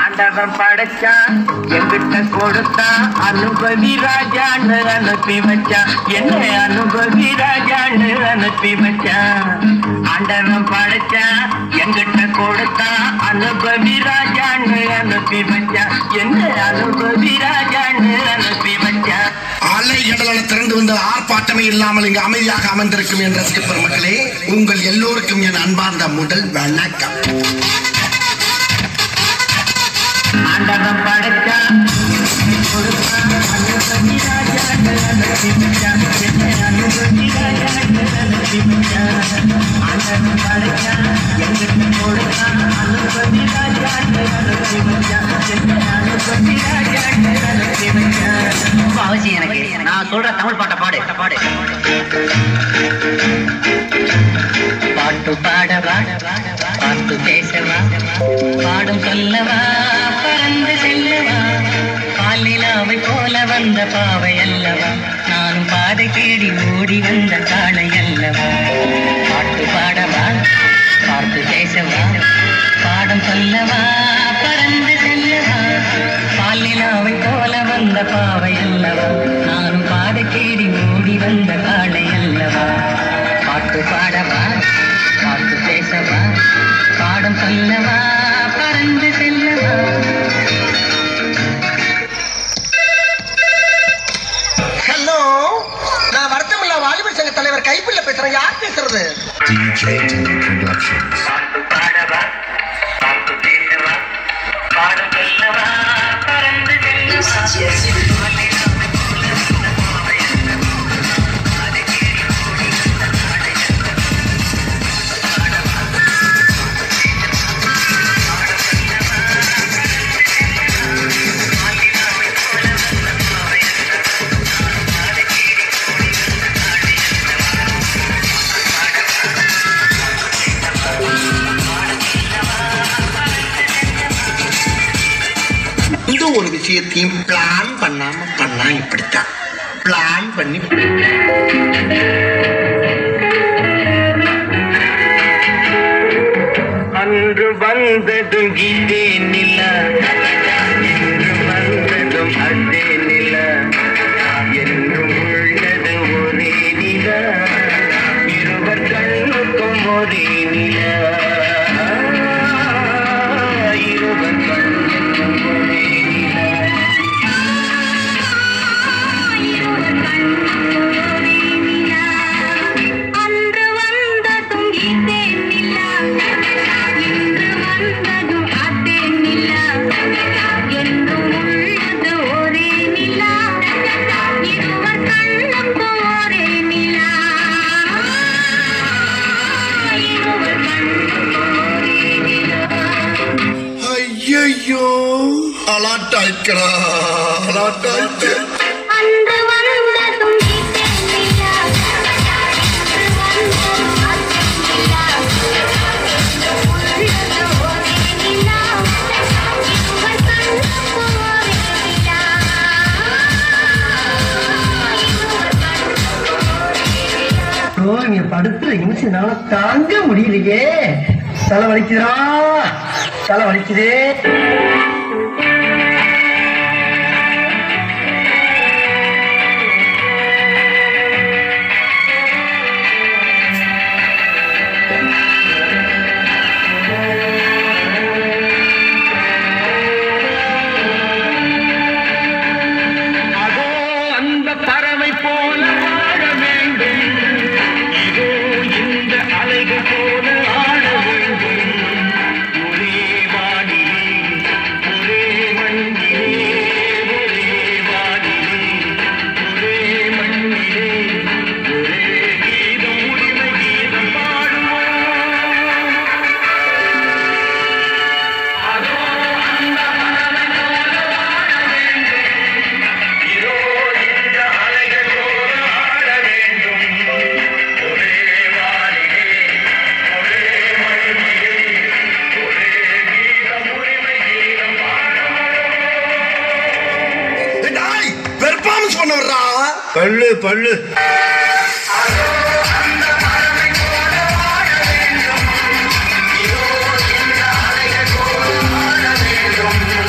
ஆண்டவன் படைச்சான் எங்கிட்ட கொடுத்தான் அனுபவி ராஜான்னு அனுப்பி வச்சான் என்ன அனுபவி ராஜான்னு அனுப்பி வச்சான் ஆண்டவன் படைச்சான் எங்கிட்ட கொடுத்தான் அனுபவி ராஜான்னு அனுப்பி வச்சான் என்ன அனுபவி ராஜான்னு அனுப்பி வச்சான் அலை கடலான திரண்டு வந்த ஆர்ப்பாட்டமே இல்லாமல் இங்கு அமைதியாக அமர்ந்திருக்கும் என் ரசிக பெருமக்களே உங்கள் எல்லோருக்கும் என் அன்பார்ந்த முதல் வணக்கம் ஆண்டவன் படைச்சான் கொடுத்தான் அனுபவி ராஜான்னு அனுப்பி வச்சான் என்ன அனுபவி ராஜான்னு அனுப்பி வச்சான் ஆண்டவன் படைச்சான் எங்கிட்ட கொடுத்தான் அனுபவி ராஜான்னு அனுப்பி வச்சான் என்ன அனுபவி ராஜான்னு அனுப்பி வச்சான் ரொம்ப அவசியம் எனக்கு நான் சொல்ற தமிழ் பாட்டை பாடு பாடு பாட்டு பாடவா பாட்டு பேசவா பாடும் சொல்லவா பறந்து செல்லவா பாலிலாவை போல வந்த பாவை அல்லவா நானும் பாதை தேடி ஓடி வந்த காளை அல்லவா பாட்டு பாடவா பாட்டு பேசவா பாடம் சொல்லவா பறந்து செல்லவா பாலிலாவை போல வந்த பாவை அல்லவா நானும் பாதை தேடி ஓடி வந்த காளை அல்லவா பாட்டு பாடவா பாட்டு பேசவா பாடம் சொல்லவா பறந்து செல்லவா ஹலோ நான் வருத்தமில்ல வாலிபர் சங்க தலைவர் கைப்பிள்ள பேசுறேன் யார் பேசுறது DJ Timmy Productions. பாட்டு பாடவா பாட்டு பேசவா பாடம் சொல்லவா பறந்து செல்லவா இந்த ஒரு விஷயத்தையும் பிளான் பண்ணாம பண்ணா இப்படித்தான் பிளான் பண்ணி அன்று வந்ததும் இதே நில இன்று வந்ததும் அதே நில என்றும் உள்ளது ஒரே நில இருவர் கண்ணுக்கும் ஒரே நில இருவர் கண்ணுக்கும் ஒரே நில அன்று வந்ததும் இதே நிலா இன்று வந்ததும் அதே நிலா என்றும் உள்ளது ஒரே நிலா இருவர் கண்ணுக்கு ஒரே நிலா இருவர் கண்ணுக்கு ஒரே நிலா ஐயோ அலாட்டாய்க்கடா அலாட்டாய்க்கு அன்று வந்ததும் இதே நிலா இன்று வந்ததும் அதே நிலா என்றும் உள்ளது ஒரே நிலா இருவர் கண்ணுக்கு ஒரே நிலா இருவர் கண்ணுக்கு ஒரே நிலா இங்க படுத்துற நிமிஷம்னால தாங்க முடியலையே தலை வலிக்குதுடா தலை வலிக்குதே அதோ அந்த பறவை போல வாழ வேண்டும் இதோ இந்த அலைகள் போல ஆட வேண்டும் ஒரே வானிலே ஒரே மண்ணிலே ஒரே வானிலே ஒரே மண்ணிலே ஒரே கீதம் உரிமை கீதம் பாடுவோம் அதோ அந்த பறவை போல வாழ வேண்டும் இதோ இந்த அலைகள் போல ஆட வேண்டும் ஒரே வானிலே ஒரே மண்ணிலே ஒரே கீதம் உரிமை கீதம் டாய் பெர்ஃபார்மன்ஸ் பண்ண வர்றா பல்லு பல்லு இதோ இந்த அலைகள் போல ஆட வேண்டும்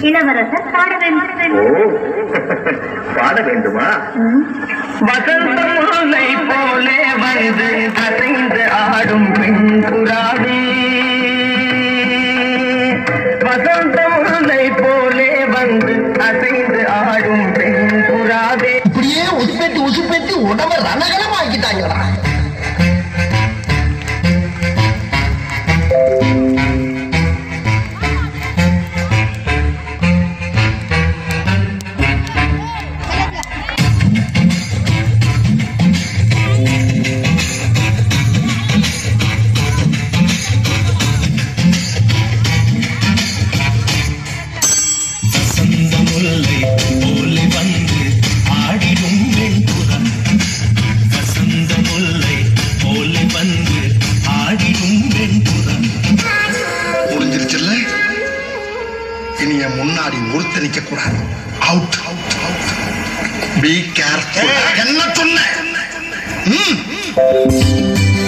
இளவரசர் பாட ஓ வேண்டும் பாட வேண்டுமா வசந்த முல்லை போலே வந்து அசைந்து ஆடும் பெண் புறாவே வசந்த முல்லை போலே வந்து அசைந்து ஆடும் பெண் புறாவே இப்படியே உசுப்பேத்தி உசுப்பேத்தி உடம்ப ரணகலம் ஆக்கிட்டாங்களா வசந்த முல்லை போலே வந்து ஆடிடும் வெண்புறம் வசந்த முல்லை போலே வந்து ஆடிடும் வெண்புறம் புரிஞ்சிருச்சுல்ல இனி என் முன்னாடி ஒருத்த நிக்க கூடாது அவுட் பி கேர்ஃபுல் என்ன சொன்ன ம்.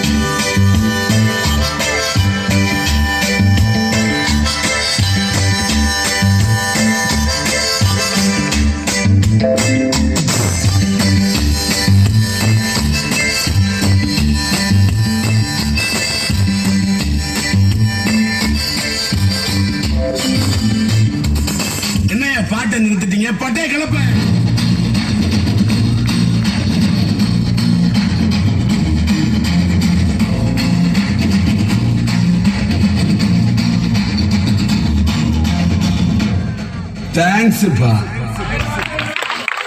என்னைய பாட்டை நிறுத்திட்டீங்க பட்டே கிளப்ப தேங்க்ஸ்ப்பா